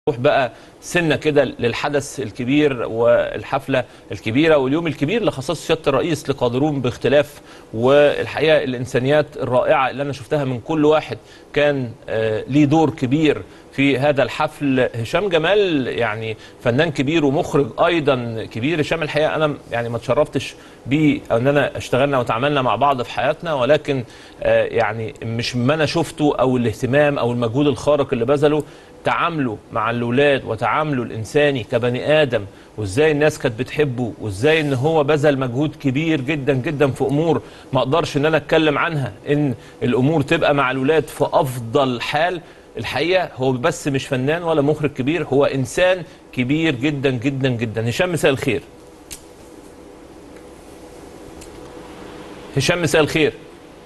نروح بقى سنة كده للحدث الكبير والحفلة الكبيرة واليوم الكبير اللي خصصه سيادة الرئيس لقادرون باختلاف والحقيقة الإنسانيات الرائعة اللي أنا شفتها من كل واحد كان آه، ليه دور كبير في هذا الحفل هشام جمال يعني فنان كبير ومخرج أيضا كبير هشام الحقيقة أنا يعني ما تشرفتش بيه أو أن أنا اشتغلنا وتعاملنا مع بعض في حياتنا ولكن آه، يعني مش ما أنا شفته أو الاهتمام أو المجهود الخارق اللي بذله تعامله مع الاولاد وتعامله الانساني كبني ادم وازاي الناس كانت بتحبه وازاي ان هو بذل مجهود كبير جدا جدا في امور ما اقدرش ان انا اتكلم عنها ان الامور تبقى مع الاولاد في افضل حال الحقيقه هو بس مش فنان ولا مخرج كبير هو انسان كبير جدا جدا جدا هشام مساء الخير هشام مساء الخير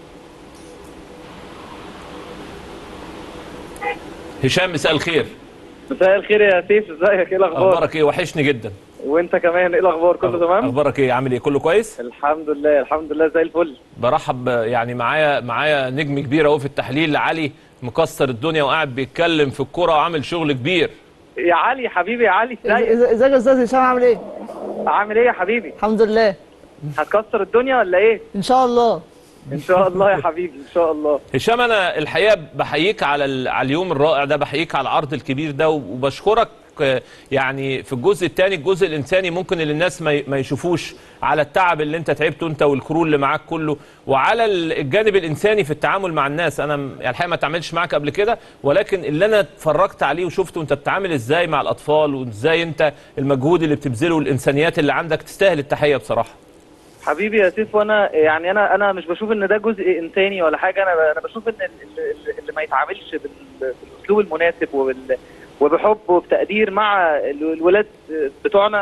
هشام مساء الخير مساء الخير يا سيف ازيك ايه الاخبار اخبارك ايه وحشني جدا وانت كمان ايه الاخبار كله تمام اخبارك ايه عامل ايه كله كويس الحمد لله الحمد لله زي الفل برحب يعني معايا معايا نجم كبير اهو في التحليل علي مكسر الدنيا وقاعد بيتكلم في الكوره وعامل شغل كبير يا علي حبيبي يا علي ازيك إز- ازيك يا استاذ هشام عامل ايه؟ عامل ايه يا حبيبي الحمد لله هتكسر الدنيا ولا ايه ان شاء الله ان شاء الله يا حبيبي ان شاء الله هشام انا الحقيقه بحييك على ال- على اليوم الرائع ده بحييك على العرض الكبير ده وبشكرك آه، يعني في الجزء الثاني الجزء الانساني ممكن اللي الناس ما ي- ما يشوفوش على التعب اللي انت تعبته انت والكرو اللي معاك كله وعلى ال- الجانب الانساني في التعامل مع الناس انا م- يعني الحقيقه ما اتعاملتش معاك قبل كده ولكن اللي انا اتفرجت عليه وشفته انت بتتعامل ازاي مع الاطفال وازاي انت المجهود اللي بتبذله والانسانيات اللي عندك تستاهل التحيه بصراحه حبيبي يا سيف وانا يعني انا انا مش بشوف ان ده جزء انساني ولا حاجه انا انا بشوف ان ال- ال- اللي ما يتعاملش بال- بالاسلوب المناسب وبال وبحب وبتقدير مع ال- الولاد بتوعنا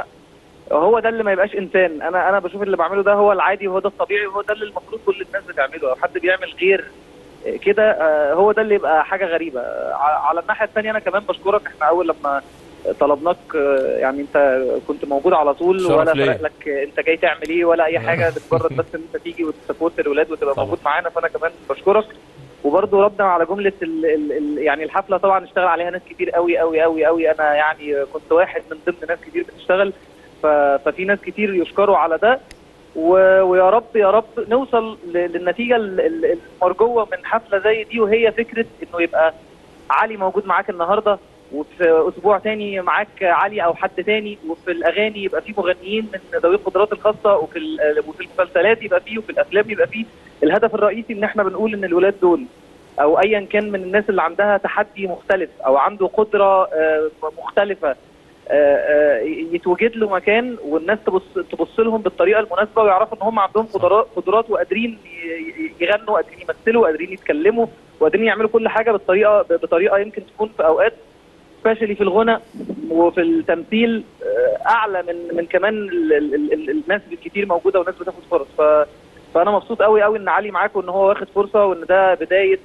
هو ده اللي ما يبقاش انسان انا انا بشوف اللي بعمله ده هو العادي وهو ده الطبيعي وهو ده اللي المفروض كل الناس بتعمله لو حد بيعمل غير كده آه، هو ده اللي يبقى حاجه غريبه ع- على الناحيه الثانيه انا كمان بشكرك احنا اول لما طلبناك آه، يعني انت كنت موجود على طول شرف ولا ليا. فرق لك انت جاي تعمل ايه ولا اي حاجه ده مجرد بس ان انت تيجي وتسبورت الاولاد وتبقى طبعا. موجود معانا فانا كمان بشكرك وبرضه ردا على جمله ال ال ال يعني الحفله طبعا اشتغل عليها ناس كتير قوي قوي قوي قوي انا يعني كنت واحد من ضمن ناس كتير بتشتغل ف- ففي ناس كتير يشكروا على ده و- ويا رب يا رب نوصل ل- للنتيجه ال- ال- المرجوه من حفله زي دي وهي فكره انه يبقى علي موجود معاك النهارده وفي اسبوع تاني معاك علي او حد تاني وفي الاغاني يبقى في مغنيين من ذوي القدرات الخاصه وفي ال- وفي المسلسلات يبقى فيه وفي الافلام يبقى فيه الهدف الرئيسي ان احنا بنقول ان الولاد دول او ايا كان من الناس اللي عندها تحدي مختلف او عنده قدره آه، مختلفه آه، آه، يتوجد له مكان والناس تبص تبص لهم بالطريقه المناسبه ويعرفوا ان هم عندهم قدرات قدرات وقادرين ي- ي- يغنوا قادرين يمثلوا قادرين يتكلموا وقادرين يعملوا كل حاجه بالطريقه بطريقه يمكن تكون في اوقات سبيشالي في الغنى وفي التمثيل آه، اعلى من من كمان ال- ال- ال- ال- الناس الكتير موجوده والناس بتاخد فرص ف فانا مبسوط قوي قوي ان علي معاك وان هو واخد فرصه وان ده بدايه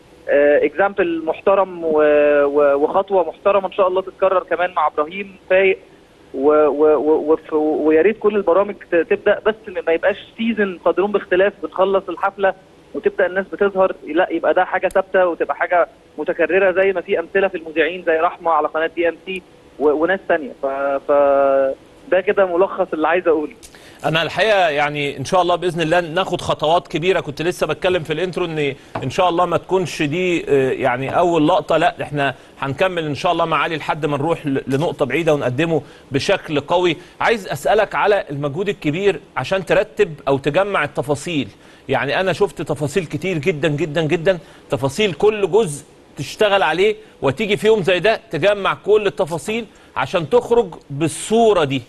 اكزامبل محترم و- و- وخطوه محترمه ان شاء الله تتكرر كمان مع ابراهيم فايق و- و- و- وف- ويا ريت كل البرامج ت- تبدا بس ما يبقاش سيزون قادرون باختلاف بتخلص الحفله وتبدا الناس بتظهر لا يبقى ده حاجه ثابته وتبقى حاجه متكرره زي ما في امثله في المذيعين زي رحمه على قناه دي ام سي وناس ثانيه ف, ف ده كده ملخص اللي عايز اقوله انا الحقيقه يعني ان شاء الله باذن الله ناخد خطوات كبيره كنت لسه بتكلم في الانترو ان ان شاء الله ما تكونش دي آه، يعني اول لقطه لا احنا هنكمل ان شاء الله مع علي لحد ما نروح ل- لنقطه بعيده ونقدمه بشكل قوي عايز اسالك على المجهود الكبير عشان ترتب او تجمع التفاصيل يعني انا شفت تفاصيل كتير جدا جدا جدا تفاصيل كل جزء تشتغل عليه وتيجي في يوم زي ده تجمع كل التفاصيل عشان تخرج بالصوره دي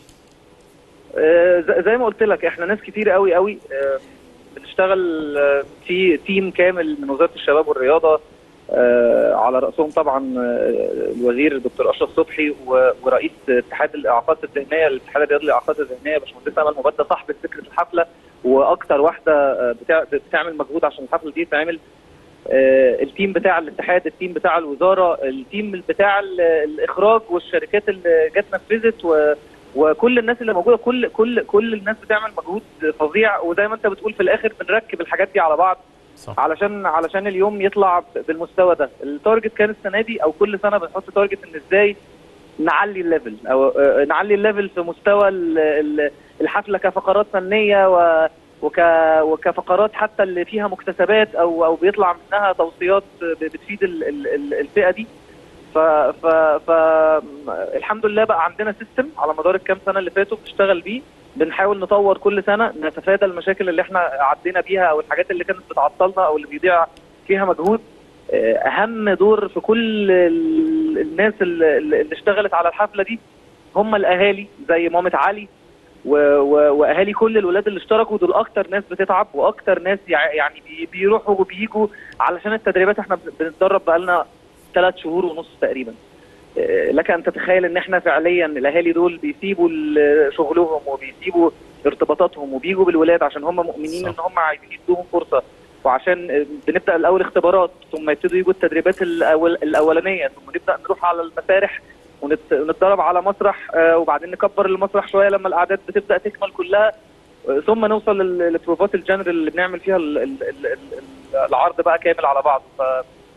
آه، ز- زي ما قلت لك احنا ناس كتير قوي قوي آه، بنشتغل آه، في تيم كامل من وزاره الشباب والرياضه آه، على راسهم طبعا آه، الوزير الدكتور اشرف صبحي و- ورئيس اتحاد الاعاقات الذهنيه الاتحاد الرياضي للاعاقات الذهنيه باشمهندسه امل مبدة صاحبه فكره الحفله واكتر واحده آه، بتاع- بتعمل مجهود عشان الحفله دي تعمل آه، التيم بتاع الاتحاد التيم بتاع الوزاره التيم بتاع ال- الاخراج والشركات اللي جت نفذت و وكل الناس اللي موجوده كل كل كل الناس بتعمل مجهود فظيع وزي ما انت بتقول في الاخر بنركب الحاجات دي على بعض صح. علشان علشان اليوم يطلع ب- بالمستوى ده التارجت كان السنه دي او كل سنه بنحط تارجت ان ازاي نعلي الليفل او آه، نعلي الليفل في مستوى ال- ال- الحفله كفقرات فنيه و وك وكفقرات حتى اللي فيها مكتسبات او او بيطلع منها توصيات ب- بتفيد ال- ال- ال- الفئه دي ف ف ف الحمد لله بقى عندنا سيستم على مدار الكام سنه اللي فاتوا بنشتغل بيه بنحاول نطور كل سنه نتفادى المشاكل اللي احنا عدينا بيها او الحاجات اللي كانت بتعطلنا او اللي بيضيع فيها مجهود آه، اهم دور في كل ال- الناس اللي اللي اشتغلت على الحفله دي هم الاهالي زي مامة علي و... و... واهالي كل الولاد اللي اشتركوا دول اكتر ناس بتتعب واكتر ناس يع- يعني بي... بيروحوا وبيجوا علشان التدريبات احنا بن- بنتدرب بقالنا ثلاث شهور ونص تقريبا آه، لك ان تتخيل ان احنا فعليا الاهالي دول بيسيبوا ال- شغلهم وبيسيبوا ارتباطاتهم وبيجوا بالولاد عشان هم مؤمنين صح. ان هم عايزين يدوهم فرصه وعشان آه، بنبدا الاول اختبارات ثم يبتدوا يجوا التدريبات الأول الاولانيه ثم نبدا نروح على المسارح ونت- ونتدرب على مسرح آه، وبعدين نكبر المسرح شويه لما الاعداد بتبدا تكمل كلها آه، ثم نوصل لل- للبروفات الجنرال اللي بنعمل فيها ال- ال- ال- ال- العرض بقى كامل على بعضه ف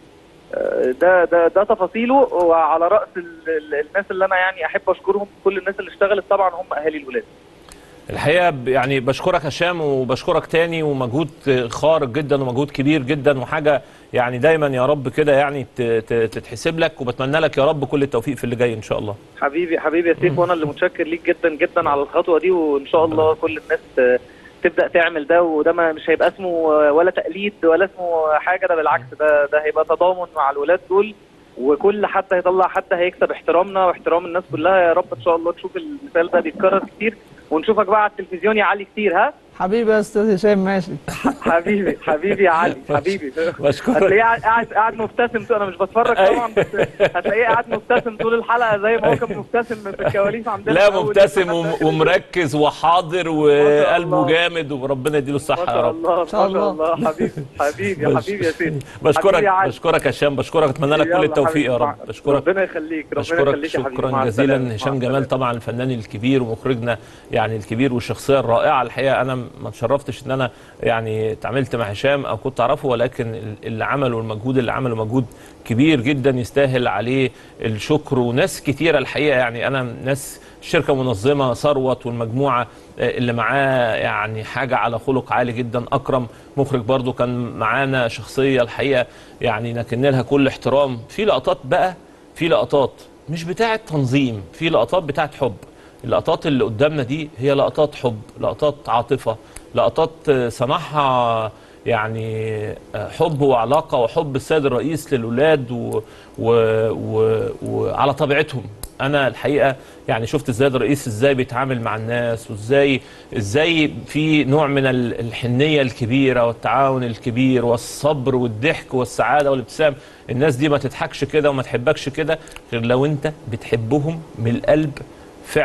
آه، ده ده ده تفاصيله وعلى راس ال- ال- الناس اللي انا يعني احب اشكرهم كل الناس اللي اشتغلت طبعا هم اهالي الولاد الحقيقه ب- يعني بشكرك هشام وبشكرك تاني ومجهود خارق جدا ومجهود كبير جدا وحاجه يعني دايما يا رب كده يعني ت- ت- تتحسب لك وبتمنى لك يا رب كل التوفيق في اللي جاي ان شاء الله حبيبي حبيبي يا سيف وانا اللي متشكر ليك جدا جدا على الخطوه دي وان شاء الله كل الناس آه، تبدا تعمل ده وده ما مش هيبقى اسمه آه، ولا تقليد ولا اسمه حاجه ده بالعكس ده ده هيبقى تضامن مع الولاد دول وكل حد هيطلع حد هيكسب احترامنا واحترام الناس كلها يا رب ان شاء الله تشوف المثال ده بيتكرر كتير ونشوفك بقى على التلفزيون يا علي كتير ها حبيبي يا استاذ هشام ماشي حبيبي حبيبي يا علي حبيبي بشكرك. هتلاقيه قاعد قاعد قاعد مبتسم طول- انا مش بتفرج طبعا بس هتلاقيه قاعد مبتسم طول الحلقه زي ما هو كان مبتسم في الكواليس عندنا لا من أول مبتسم لحد وم- آخر ومركز وحاضر شاء وقلبه الله. جامد وربنا يديله ما الصحه يا شاء رب الله ما شاء شاء الله. الله حبيبي حبيبي يا بش- حبيبي يا سيدي بشكرك حبيبي يا علي. بشكرك يا هشام بشكرك اتمنى لك كل يلا التوفيق يا حبيبي. رب بشكرك ربنا يخليك ربنا بشكرك يخليك يا حبيبي مع شكرا السلامة. جزيلا مع هشام جمال السلامة. طبعا الفنان الكبير ومخرجنا يعني الكبير والشخصيه الرائعه الحقيقه انا ما تشرفتش ان انا يعني اتعاملت مع هشام او كنت اعرفه ولكن ال- اللي عمله والمجهود اللي عمله مجهود كبير جدا يستاهل عليه الشكر وناس كتيره الحقيقه يعني انا ناس الشركه منظمه ثروت والمجموعه آه، اللي معاه يعني حاجه على خلق عالي جدا اكرم مخرج برضو كان معانا شخصيه الحقيقه يعني نكن لها كل احترام في لقطات بقى في لقطات مش بتاعه تنظيم في لقطات بتاعه حب اللقطات اللي قدامنا دي هي لقطات حب لقطات عاطفه لقطات آه، صنعها يعني آه، حب وعلاقه وحب السيد الرئيس للولاد و... و... و... وعلى طبيعتهم انا الحقيقه يعني شفت السيد الرئيس ازاي بيتعامل مع الناس وازاي ازاي في نوع من ال- الحنيه الكبيره والتعاون الكبير والصبر والضحك والسعاده والابتسام الناس دي ما تضحكش كده وما تحبكش كده غير لو انت بتحبهم من القلب